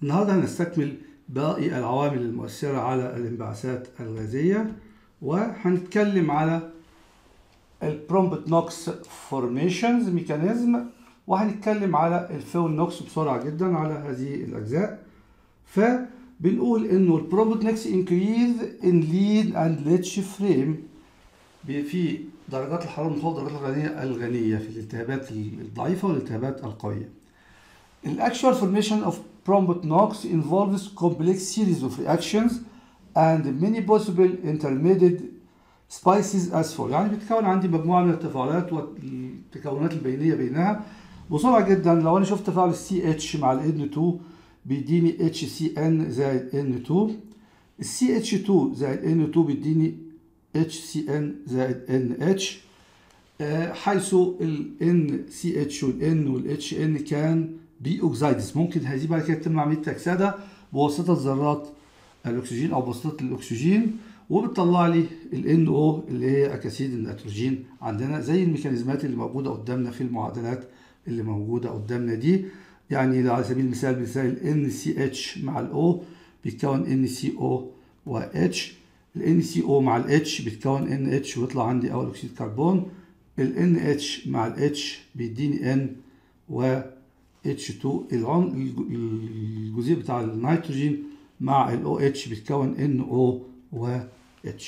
النهارده هنستكمل باقي العوامل المؤثرة على الانبعاثات الغازية وهنتكلم على البرومبت نوكس فورميشنز ميكانيزم وهنتكلم على الفيول نوكس بسرعة جدا على هذه الأجزاء فبنقول إنه البرومبت نوكس انكريز ان ليد اند ليتش فريم في درجات الحرارة المفضلة درجات الغنية الغنية في الالتهابات الضعيفة والالتهابات القوية. الأكشوال formation of Prombot NOx involves complex series of reactions and many possible intermediate spices as follows يعني بتكون عندي مجموعة من التفاعلات والتكونات البينية بينها بسرعة جدا لو أنا شفت تفاعل السي اتش مع ال N2 بيديني اتش سي ان زائد N2 السي اتش 2 زائد N2 بيديني HCN زائد NH حيث ال NCH وال N وال HN كان بي اوكسايدز ممكن هذه بعد كده تتم عمليه تكسده بواسطه ذرات الاكسجين او بواسطه الاكسجين وبتطلع لي ال NO اللي هي اكاسيد النيتروجين عندنا زي الميكانيزمات اللي موجوده قدامنا في المعادلات اللي موجوده قدامنا دي يعني على سبيل المثال مثال ال NCH مع ال O بيتكون NCO و H ال NCO مع ال H بتكون NH ويطلع عندي أول أكسيد كربون ال NH مع ال H بيديني N و H2 الجزيء بتاع النيتروجين مع ال OH بتكون NO و H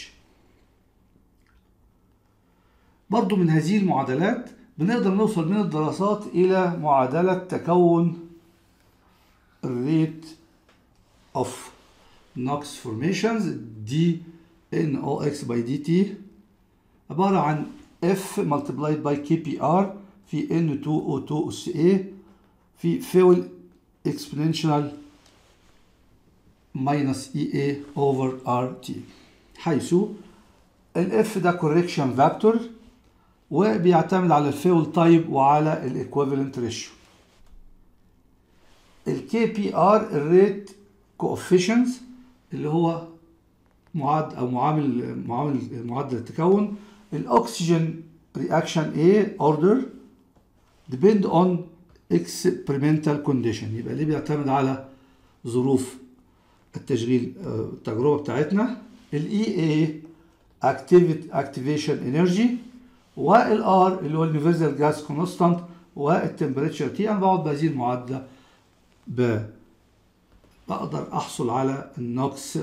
برضو من هذه المعادلات بنقدر نوصل من الدراسات إلى معادلة تكون الريت of NOx formations دي NOx by dt عبارة عن F multiplied by KPR في N2O2 أس A في fuel exponential minus EA over RT حيث ال F ده correction vector وبيعتمد على الفيول تايب وعلى الايكويفالنت ريشيو ال KPR الريت coefficients اللي هو معاد او معامل معامل معدل التكون الاكسجين رياكشن A order depend on experimental condition يبقى ليه بيعتمد على ظروف التشغيل التجربه بتاعتنا الاي اي activation energy والار اللي هو اليونيفرسال جاس كونستانت والتمبريتشر تي انا بقعد بهذه المعادله ب بقدر احصل على النوكس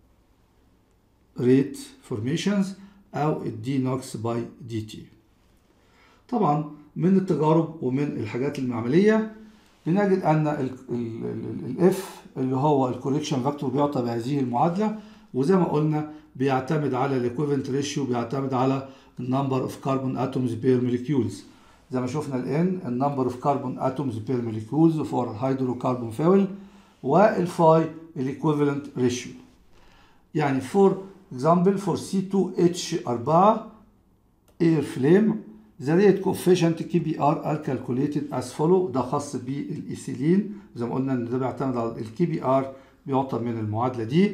ريت فورميشنز او الدي نوكس باي دي تي طبعا من التجارب ومن الحاجات المعمليه بنجد ان الاف اللي هو الكوريكشن فاكتور بيعطى بهذه المعادله وزي ما قلنا بيعتمد على الايكويفالنت ريشيو بيعتمد على النمبر اوف كربون اتومز بير موليكيولز زي ما شفنا الان النمبر اوف كربون اتومز بير موليكيولز فور هيدروكربون فيول والفاي الايكويفالنت ريشيو يعني فور example for C2H4 air flame the rate coefficient KBR are calculated as follow ده خاص بالايثيلين زي ما قلنا ان ده بيعتمد على الكي بي ار بيعطى من المعادله دي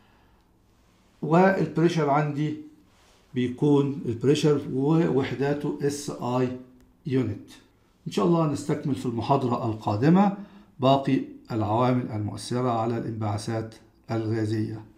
والبريشر عندي بيكون البريشر ووحداته اس اي يونت ان شاء الله نستكمل في المحاضره القادمه باقي العوامل المؤثره على الانبعاثات الغازيه